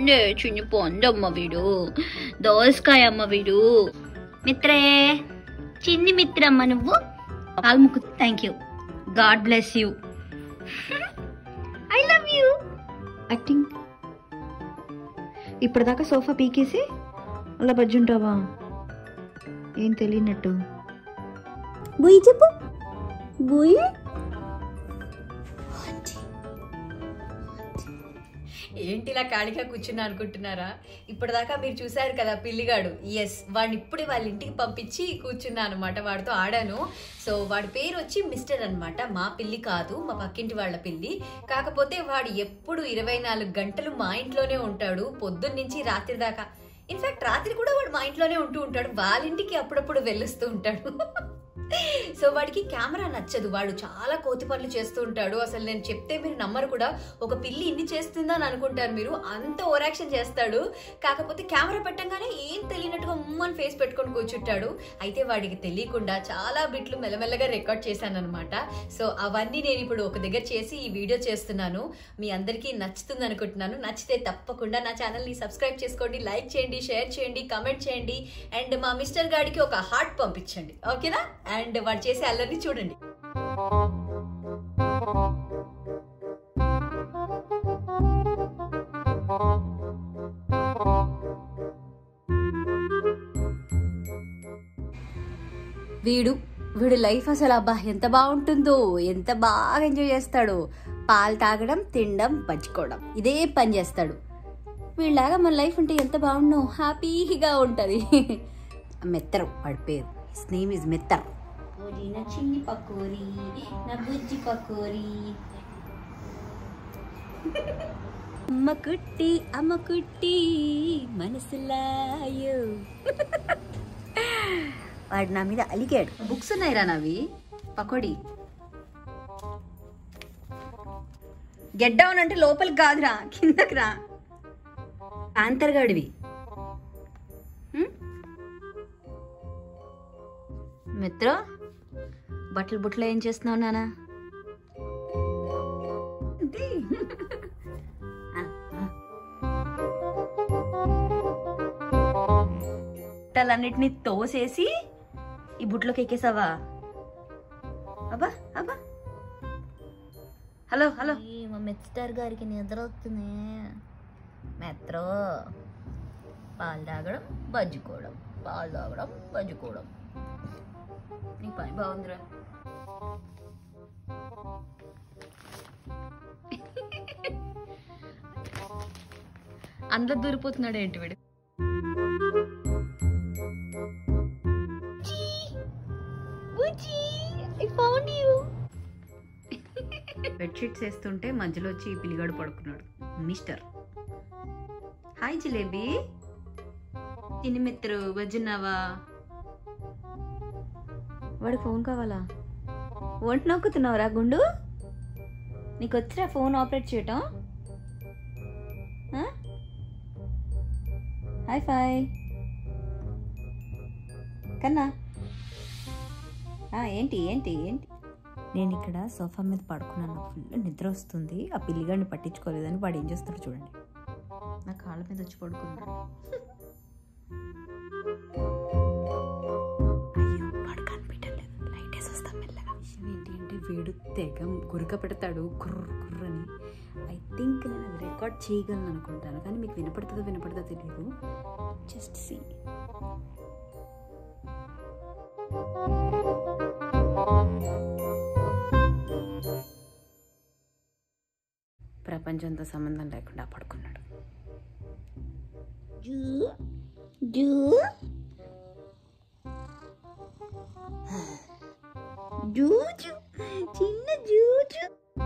చిన్న చిన్న పొందమ్మ వీడు దోసకాయ అమ్మ వీడు మిత్రే చిన్ని మిత్రమ్మ నువ్వు కాల్ముక్కు thank you God bless you I love you acting ఇప్పటిదాకా సోఫా పీకేసి అలా బజ్జుంటావా ఏం తెలియనట్టు బుయ్యి చెప్పు బుయ్యి ఏంటి ఇలా ఖాళీగా కూర్చున్నా అనుకుంటున్నారా ఇప్పటిదాకా మీరు చూశారు కదా పిల్లిగాడు ఎస్ వాడిని ఇప్పుడే వాళ్ళ ఇంటికి పంపించి కూర్చున్నా అనమాట వాడితో ఆడాను సో వాడి పేరు వచ్చి మిస్టర్ అన్నమాట మా పిల్లి కాదు మా పక్కింటి వాళ్ళ పిల్లి కాకపోతే వాడు ఎప్పుడు ఇరవై నాలుగు గంటలు మా ఇంట్లోనే ఉంటాడు పొద్దున్న నుంచి రాత్రి దాకా ఇన్ఫాక్ట్ రాత్రి కూడా వాడు మా ఇంట్లోనే ఉంటూ ఉంటాడు వాళ్ళ ఇంటికి అప్పుడప్పుడు వెళ్ళొస్తూ ఉంటాడు సో వాడికి కెమెరా నచ్చదు వాడు చాలా కోతి పనులు చేస్తూ ఉంటాడు అసలు నేను చెప్తే మీరు నమ్మరు కూడా ఒక పిల్లి ఇన్ని చేస్తుందా అని అనుకుంటారు మీరు అంత ఓరాక్షన్ చేస్తాడు కాకపోతే కెమెరా పెట్టంగానే ఏం తెలియనట్టుగా ఉమ్మని ఫేస్ పెట్టుకొని కూర్చుంటాడు అయితే వాడికి తెలియకుండా చాలా బిట్లు మెల్లమెల్లగా రికార్డ్ చేశాను అనమాట సో అవన్నీ నేను ఇప్పుడు ఒక దగ్గర చేసి ఈ వీడియో చేస్తున్నాను మీ అందరికీ నచ్చుతుంది అనుకుంటున్నాను నచ్చితే తప్పకుండా నా ఛానల్ని సబ్స్క్రైబ్ చేసుకోండి లైక్ చేయండి షేర్ చేయండి కమెంట్ చేయండి అండ్ మా మిస్టర్ గాడికి ఒక హార్ట్ పంపించండి ఓకేనా అండ్ వాడు చేసే అల్లరిని చూడండి వీడు వీడు లైఫ్ అసలు అబ్బా ఎంత బాగుంటుందో ఎంత బాగా ఎంజాయ్ చేస్తాడు పాలు తాగడం తినడం పంచుకోవడం ఇదే పని చేస్తాడు వీళ్ళలాగా మన లైఫ్ ఉంటే ఎంత బాగుండు హ్యాపీగా ఉంటుంది మెత్తరు వాడి పేరు హిస్ నేమ్ ఇస్ మెత్తర్ నా చిన్ని పకోరి నా బుజ్జి పకోరి అమ్మ కుట్టి అమ్మ కుట్టి మనసులాయో వాడు నా మీద అలిగాడు బుక్స్ ఉన్నాయిరా నావి పకోడి గెట్ డౌన్ అంటే లోపలికి కాదురా కిందకి రా ఆంతర్గాడివి మిత్ర బట్టలు బుట్టలు ఏం చేస్తున్నావు నానా బట్టలన్నిటిని తోసేసి ఈ బుట్లోకి ఎక్కేసావా అబ్బా అబ్బా హలో హలో మా మిస్టర్ గారికి నిద్ర వస్తుంది మెత్రో పాలు తాగడం బజ్జుకోవడం పాలు తాగడం బజ్జుకోవడం నీ పని బాగుందిరా అందరు దూరిపోతున్నాడు ఏంటి వీడు బెడ్షీట్స్ వేస్తుంటే మధ్యలో వచ్చి ఈ పిల్లిగాడు పడుకున్నాడు మిస్టర్ హాయ్ జిలేబీ తిని మిత్రు బజ్జున్నావా వాడికి ఫోన్ కావాలా ఒంటి నొక్కుతున్నావురా గుండు నీకు వచ్చిరా ఫోన్ ఆపరేట్ చేయటం హాయ్ ఫాయ్ కన్నా ఆ, ఏంటి ఏంటి ఏంటి నేను ఇక్కడ సోఫా మీద పడుకున్నాను నాకు ఫుల్ నిద్ర వస్తుంది ఆ పిల్లిగాడిని పట్టించుకోలేదని వాడు ఏం చేస్తాడు చూడండి నా కాళ్ళ మీద వచ్చి పడుకున్నాడు అయ్యో వాడు కనిపించలేదు లైట్ వేసి వస్తాం మెల్లగా విషయం ఏంటి అంటే వీడు తెగ గురక పెడతాడు కుర్ర కుర్రని ఐ థింక్ నేను అది రికార్డ్ చేయగలను అనుకుంటాను కానీ మీకు వినపడుతుందో వినపడుతుందో తెలియదు జస్ట్ సీ ప్రపంచంతో సంబంధం లేకుండా పడుకున్నాడు జూజు చిన్న జూజు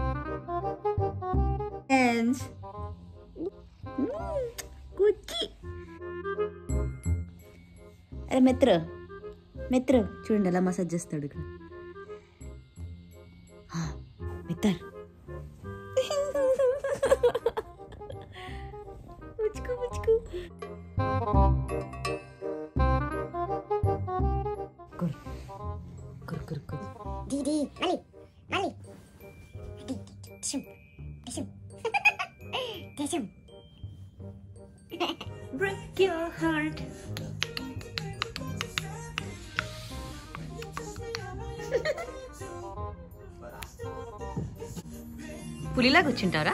డాన్స్ కుచ్చి అరే మిత్ర మిత్ర చూడండి ఎలా మసాజ్ చేస్తాడు ఇక్కడ మిత్ర ముచ్చుకో ముచ్చుకో గుర్ గుర్ గుర్ గుర్ Didi, Mali, Mali. Dishum, dishum, dishum. Break your heart పులిలా కూర్చుంటారా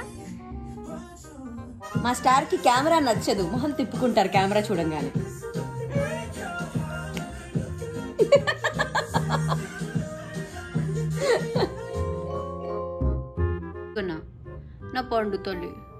మా స్టార్ కి కెమెరా నచ్చదు మొహం తిప్పుకుంటారు కెమెరా చూడంగానే నా పండు తల్లి